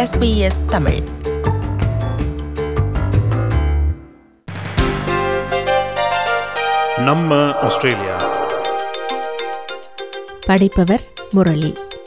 SBS Tamil நம்ம Australia படிப்பவர் Murali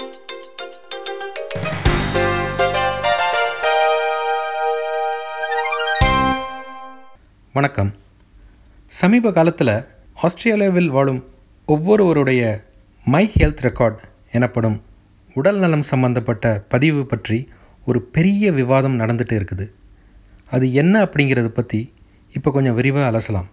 வணக்கம் சமீப காலத்தில் ஆஸ்திரேலியாவில் வாழும் ஒவ்வொருவருடைய மை ஹெல்த் ரெக்கார்ட் எனப்படும் உடல் நலம் சம்பந்தப்பட்ட பதிவு பற்றி ஒரு பெரிய விவாதம் நடந்துட்டு இருக்குது அது என்ன அப்படிங்கிறத பற்றி இப்போ கொஞ்சம் விரிவாக அலசலாம்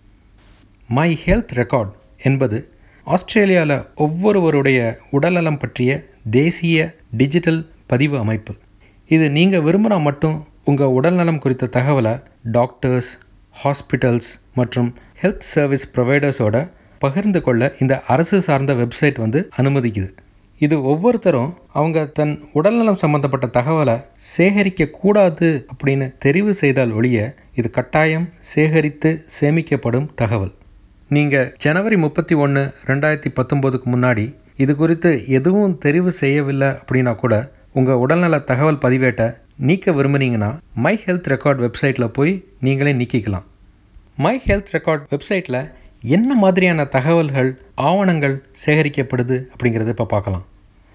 மை ஹெல்த் ரெக்கார்ட் என்பது ஆஸ்திரேலியாவில் ஒவ்வொருவருடைய உடல்நலம் பற்றிய தேசிய டிஜிட்டல் பதிவு அமைப்பு இது நீங்கள் விரும்பினா மட்டும் உங்கள் உடல்நலம் குறித்த தகவலை டாக்டர்ஸ் ஹாஸ்பிட்டல்ஸ் மற்றும் ஹெல்த் சர்வீஸ் ப்ரொவைடர்ஸோட பகிர்ந்து கொள்ள இந்த அரசு சார்ந்த வெப்சைட் வந்து அனுமதிக்குது இது ஒவ்வொருத்தரும் அவங்க தன் உடல்நலம் சம்பந்தப்பட்ட தகவலை சேகரிக்க கூடாது அப்படின்னு தெரிவு செய்தால் ஒழிய இது கட்டாயம் சேகரித்து சேமிக்கப்படும் தகவல் நீங்கள் ஜனவரி முப்பத்தி ஒன்று ரெண்டாயிரத்தி பத்தொம்போதுக்கு முன்னாடி இது குறித்து எதுவும் தெரிவு செய்யவில்லை அப்படின்னா கூட உங்கள் உடல்நல தகவல் பதிவேட்டை நீக்க விரும்புனீங்கன்னா மை ஹெல்த் ரெக்கார்ட் வெப்சைட்டில் போய் நீங்களே நீக்கிக்கலாம் மை ஹெல்த் ரெக்கார்ட் வெப்சைட்டில் என்ன மாதிரியான தகவல்கள் ஆவணங்கள் சேகரிக்கப்படுது அப்படிங்கிறத இப்போ பார்க்கலாம்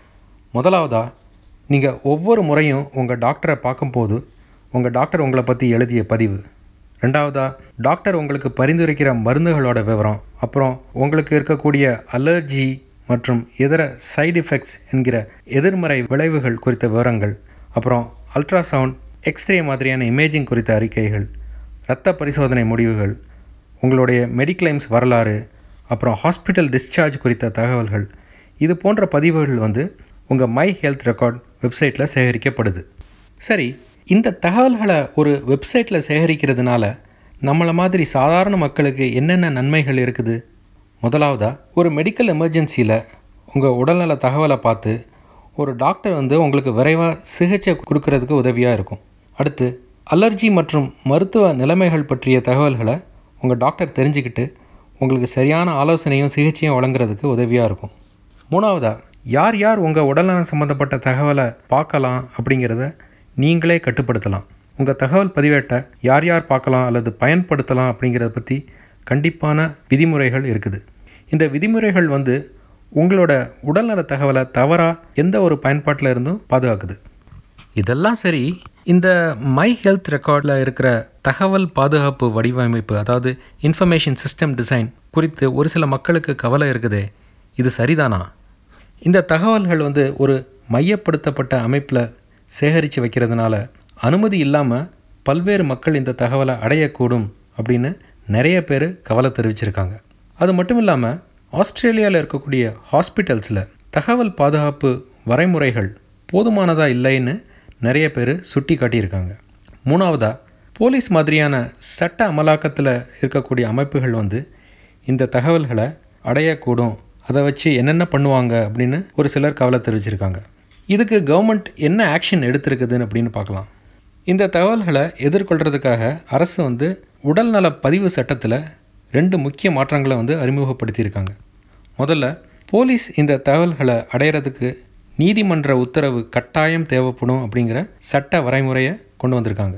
முதலாவதா நீங்கள் ஒவ்வொரு முறையும் உங்கள் டாக்டரை பார்க்கும்போது உங்கள் டாக்டர் உங்களை பற்றி எழுதிய பதிவு ரெண்டாவதா டாக்டர் உங்களுக்கு பரிந்துரைக்கிற மருந்துகளோட விவரம் அப்புறம் உங்களுக்கு இருக்கக்கூடிய அலர்ஜி மற்றும் இதர சைடு எஃபெக்ட்ஸ் என்கிற எதிர்மறை விளைவுகள் குறித்த விவரங்கள் அப்புறம் அல்ட்ராசவுண்ட் எக்ஸ்ரே மாதிரியான இமேஜிங் குறித்த அறிக்கைகள் இரத்த பரிசோதனை முடிவுகள் உங்களுடைய மெடிக்ளைம்ஸ் வரலாறு அப்புறம் ஹாஸ்பிட்டல் டிஸ்சார்ஜ் குறித்த தகவல்கள் இது போன்ற பதிவுகள் வந்து உங்கள் மை ஹெல்த் ரெக்கார்ட் வெப்சைட்டில் சேகரிக்கப்படுது சரி இந்த தகவல்களை ஒரு வெப்சைட்டில் சேகரிக்கிறதுனால நம்மளை மாதிரி சாதாரண மக்களுக்கு என்னென்ன நன்மைகள் இருக்குது முதலாவதா ஒரு மெடிக்கல் எமர்ஜென்சியில் உங்கள் உடல்நல தகவலை பார்த்து ஒரு டாக்டர் வந்து உங்களுக்கு விரைவாக சிகிச்சை கொடுக்கறதுக்கு உதவியாக இருக்கும் அடுத்து அலர்ஜி மற்றும் மருத்துவ நிலைமைகள் பற்றிய தகவல்களை உங்கள் டாக்டர் தெரிஞ்சுக்கிட்டு உங்களுக்கு சரியான ஆலோசனையும் சிகிச்சையும் வழங்குறதுக்கு உதவியாக இருக்கும் மூணாவதா யார் யார் உங்கள் உடல்நலம் சம்மந்தப்பட்ட தகவலை பார்க்கலாம் அப்படிங்கிறத நீங்களே கட்டுப்படுத்தலாம் உங்கள் தகவல் பதிவேட்டை யார் யார் பார்க்கலாம் அல்லது பயன்படுத்தலாம் அப்படிங்கிறத பற்றி கண்டிப்பான விதிமுறைகள் இருக்குது இந்த விதிமுறைகள் வந்து உங்களோட உடல்நல தகவலை தவறாக எந்த ஒரு பயன்பாட்டில் இருந்தும் பாதுகாக்குது இதெல்லாம் சரி இந்த மை ஹெல்த் ரெக்கார்டில் இருக்கிற தகவல் பாதுகாப்பு வடிவமைப்பு அதாவது இன்ஃபர்மேஷன் சிஸ்டம் டிசைன் குறித்து ஒரு சில மக்களுக்கு கவலை இருக்குதே இது சரிதானா இந்த தகவல்கள் வந்து ஒரு மையப்படுத்தப்பட்ட அமைப்பில் சேகரித்து வைக்கிறதுனால அனுமதி இல்லாமல் பல்வேறு மக்கள் இந்த தகவலை அடையக்கூடும் அப்படின்னு நிறைய பேர் கவலை தெரிவிச்சிருக்காங்க அது மட்டும் இல்லாமல் ஆஸ்திரேலியாவில் இருக்கக்கூடிய ஹாஸ்பிட்டல்ஸில் தகவல் பாதுகாப்பு வரைமுறைகள் போதுமானதாக இல்லைன்னு நிறைய பேர் சுட்டி காட்டியிருக்காங்க மூணாவதாக போலீஸ் மாதிரியான சட்ட அமலாக்கத்தில் இருக்கக்கூடிய அமைப்புகள் வந்து இந்த தகவல்களை அடையக்கூடும் அதை வச்சு என்னென்ன பண்ணுவாங்க அப்படின்னு ஒரு சிலர் கவலை தெரிவிச்சிருக்காங்க இதுக்கு கவர்மெண்ட் என்ன ஆக்ஷன் எடுத்திருக்குதுன்னு அப்படின்னு பார்க்கலாம் இந்த தகவல்களை எதிர்கொள்கிறதுக்காக அரசு வந்து உடல்நல பதிவு சட்டத்தில் ரெண்டு முக்கிய மாற்றங்களை வந்து அறிமுகப்படுத்தியிருக்காங்க முதல்ல போலீஸ் இந்த தகவல்களை அடையிறதுக்கு நீதிமன்ற உத்தரவு கட்டாயம் தேவைப்படும் அப்படிங்கிற சட்ட வரைமுறையை கொண்டு வந்திருக்காங்க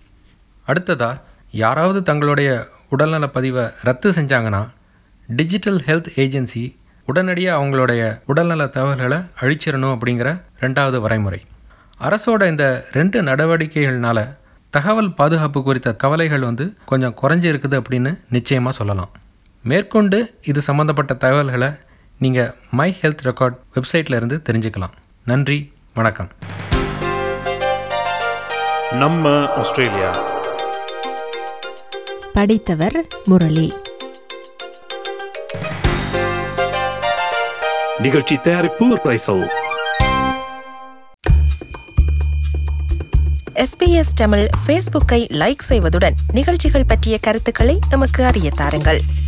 அடுத்ததா யாராவது தங்களுடைய உடல்நல பதிவை ரத்து செஞ்சாங்கன்னா டிஜிட்டல் ஹெல்த் ஏஜென்சி உடனடியாக அவங்களுடைய உடல்நல தகவல்களை அழிச்சிடணும் அப்படிங்கிற ரெண்டாவது வரைமுறை அரசோட இந்த ரெண்டு நடவடிக்கைகள்னால தகவல் பாதுகாப்பு குறித்த கவலைகள் வந்து கொஞ்சம் குறைஞ்சி இருக்குது அப்படின்னு நிச்சயமாக சொல்லலாம் மேற்கொண்டு இது சம்மந்தப்பட்ட தகவல்களை நீங்கள் மை ஹெல்த் ரெக்கார்ட் வெப்சைட்டில் இருந்து தெரிஞ்சுக்கலாம் நன்றி வணக்கம் நம்ம ஆஸ்திரேலியா படித்தவர் முரளி நிகழ்ச்சி தயாரிப்பு பிரைசல் SBS தமிழ் ஃபேஸ்புக்கை லைக் செய்வதுடன் நிகழ்ச்சிகள் பற்றிய கருத்துக்களை எமக்கு அறிய தாருங்கள்